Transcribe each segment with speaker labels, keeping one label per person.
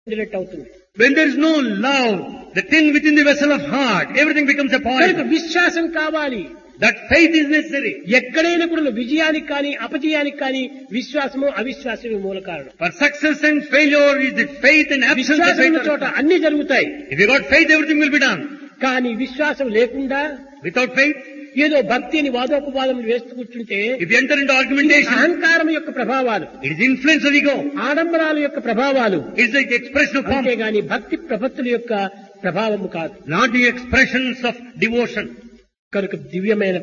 Speaker 1: పొందినట్టు అవుతుంది
Speaker 2: When there is no love, the tin within the vessel of heart, everything becomes a
Speaker 1: కనుక
Speaker 2: poison.
Speaker 1: విశ్వాసం కావాలి
Speaker 2: That faith is necessary.
Speaker 1: ఎక్కడైనా కూడా విజయానికి కానీ అపజయానికి కానీ విశ్వాసము అవిశ్వాసమే మూల కారణం
Speaker 2: For success and failure is the faith and absence of
Speaker 1: విశ్వాసం ఉన్న
Speaker 2: faith.
Speaker 1: చోట అన్ని జరుగుతాయి
Speaker 2: If you got faith, everything will be done.
Speaker 1: కానీ విశ్వాసం లేకుండా
Speaker 2: Without faith,
Speaker 1: ఏదో భక్తి అని వాదోపవాదములు వేస్తూ కూర్చుంటే
Speaker 2: if you enter into argumentation,
Speaker 1: అహంకారం యొక్క ప్రభావాలు
Speaker 2: it is influence of ego.
Speaker 1: ఆడంబరాల యొక్క ప్రభావాలు
Speaker 2: It's the expression of pomp,
Speaker 1: అంతేగాని భక్తి ప్రపత్తుల యొక్క ప్రభావము కాదు
Speaker 2: not the expressions of devotion.
Speaker 1: కనుక దివ్యమైన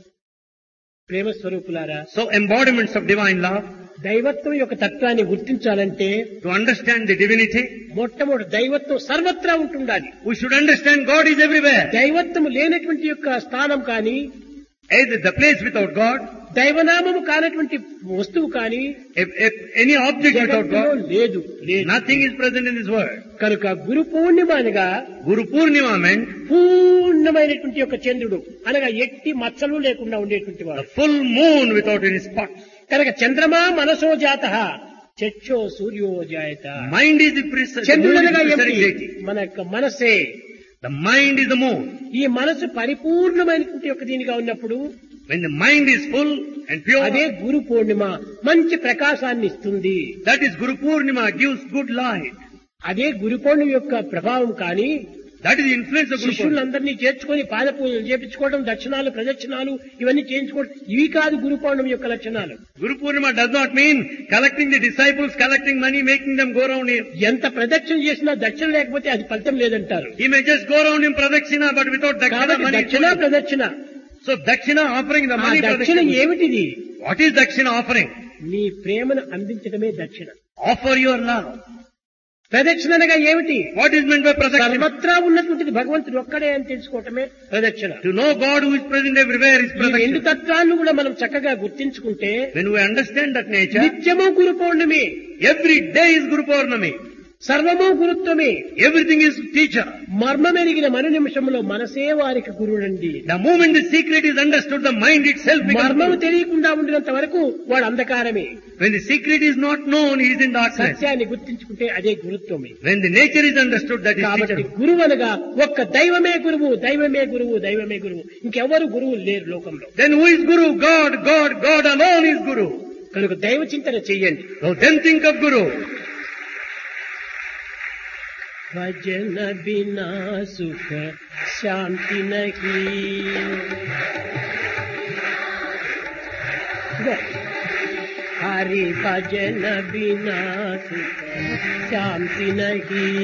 Speaker 1: ప్రేమ స్వరూపులారా
Speaker 2: So embodiments of divine love,
Speaker 1: దైవత్వం యొక్క తత్వాన్ని గుర్తించాలంటే
Speaker 2: to understand the divinity,
Speaker 1: మొట్టమొదటి దైవత్వం సర్వత్రా ఉంటుండాలి
Speaker 2: we should understand God is everywhere.
Speaker 1: దైవత్వం లేనటువంటి యొక్క స్థానం కానీ
Speaker 2: Either the place without God,
Speaker 1: దైవనామము కానటువంటి వస్తువు కానీ
Speaker 2: if, if any object without
Speaker 1: జగత్తులో
Speaker 2: God,
Speaker 1: లేదు లేదు
Speaker 2: nothing is present in this world.
Speaker 1: కనుక గురు పూర్ణిమ అనగా
Speaker 2: Guru Purnima meant
Speaker 1: పూర్ణమైనటువంటి యొక్క చంద్రుడు అనగా ఎట్టి మచ్చలు లేకుండా ఉండేటువంటి
Speaker 2: a
Speaker 1: వాడు
Speaker 2: full moon without any spots.
Speaker 1: కనుక చంద్రమా మనసో జాత చచ్చో సూర్యో జాయత
Speaker 2: Mind is the precise, the
Speaker 1: చంద్రుడు
Speaker 2: moon is
Speaker 1: అనగా
Speaker 2: the
Speaker 1: ఏమిటి
Speaker 2: precise deity.
Speaker 1: మన యొక్క మనసే
Speaker 2: The mind is the moon.
Speaker 1: ఈ మనసు పరిపూర్ణమైనటువంటి యొక్క దీనిగా ఉన్నప్పుడు
Speaker 2: When the mind is full and pure,
Speaker 1: అదే గురు పూర్ణిమ మంచి ప్రకాశాన్ని ఇస్తుంది
Speaker 2: that is Guru Purnima gives good light.
Speaker 1: అదే గురు పౌర్ణమి యొక్క ప్రభావం కానీ
Speaker 2: That is the influence of Guru Purnima.
Speaker 1: శిష్యులందరినీ చేర్చుకొని పాద పూజలు చేపించుకోవడం దక్షిణాలు ప్రదక్షిణాలు ఇవన్నీ చేయించుకోవడం ఇవి కాదు గురు పౌర్ణమి యొక్క లక్షణాలు
Speaker 2: Guru Purnima does not mean collecting the disciples, collecting money, making them go around him.
Speaker 1: ఎంత ప్రదక్షిణ చేసినా దక్షిణ లేకపోతే అది ఫలితం లేదంటారు
Speaker 2: He may just go around in pradakshina, but without dakshina
Speaker 1: కాబట్టి
Speaker 2: money.
Speaker 1: దక్షిణ ప్రదక్షిణ
Speaker 2: So dakshina offering the
Speaker 1: ఆ
Speaker 2: money
Speaker 1: దక్షిణ
Speaker 2: pradakshina.
Speaker 1: ఏమిటిది
Speaker 2: What is dakshina offering?
Speaker 1: నీ ప్రేమను అందించడమే దక్షిణ
Speaker 2: Offer your love.
Speaker 1: ప్రదక్షిణ అనగా ఏమిటి
Speaker 2: What is meant by pradakshina?
Speaker 1: సర్వత్రా ఉన్నటువంటిది భగవంతుడు ఒక్కడే అని తెలుసుకోవటమే ప్రదక్షిణ
Speaker 2: To know God who is present everywhere is
Speaker 1: ఈ రెండు
Speaker 2: pradakshina.
Speaker 1: తత్వాలను కూడా మనం చక్కగా గుర్తించుకుంటే
Speaker 2: When we understand that nature,
Speaker 1: నిత్యము గురు పౌర్ణమి
Speaker 2: every day is Guru Purnami.
Speaker 1: సర్వము గురుత్వమే
Speaker 2: Everything is teacher.
Speaker 1: మర్మమెరిగిన మరు నిమిషంలో మనసే వారికి గురుడండి
Speaker 2: The moment the secret is understood, the mind itself becomes
Speaker 1: మర్మము
Speaker 2: Guru.
Speaker 1: తెలియకుండా ఉండినంత వరకు వాడు అంధకారమే
Speaker 2: When the secret is not known, he is in darkness.
Speaker 1: సత్యాన్ని గుర్తించుకుంటే అదే గురుత్వమే
Speaker 2: When the nature is understood, that is
Speaker 1: కాబట్టి
Speaker 2: teacher.
Speaker 1: గురువు అనగా ఒక్క దైవమే గురువు దైవమే గురువు దైవమే గురువు ఇంకెవరు గురువులు లేరు లోకంలో
Speaker 2: Then who is Guru? God, God, God alone is Guru.
Speaker 1: కనుక దైవ చింతన చెయ్యండి
Speaker 2: So then think of Guru.
Speaker 1: భజన బినా సుఖ శాంతి నహి హరి భజన బినా సుఖ శాంతి నహి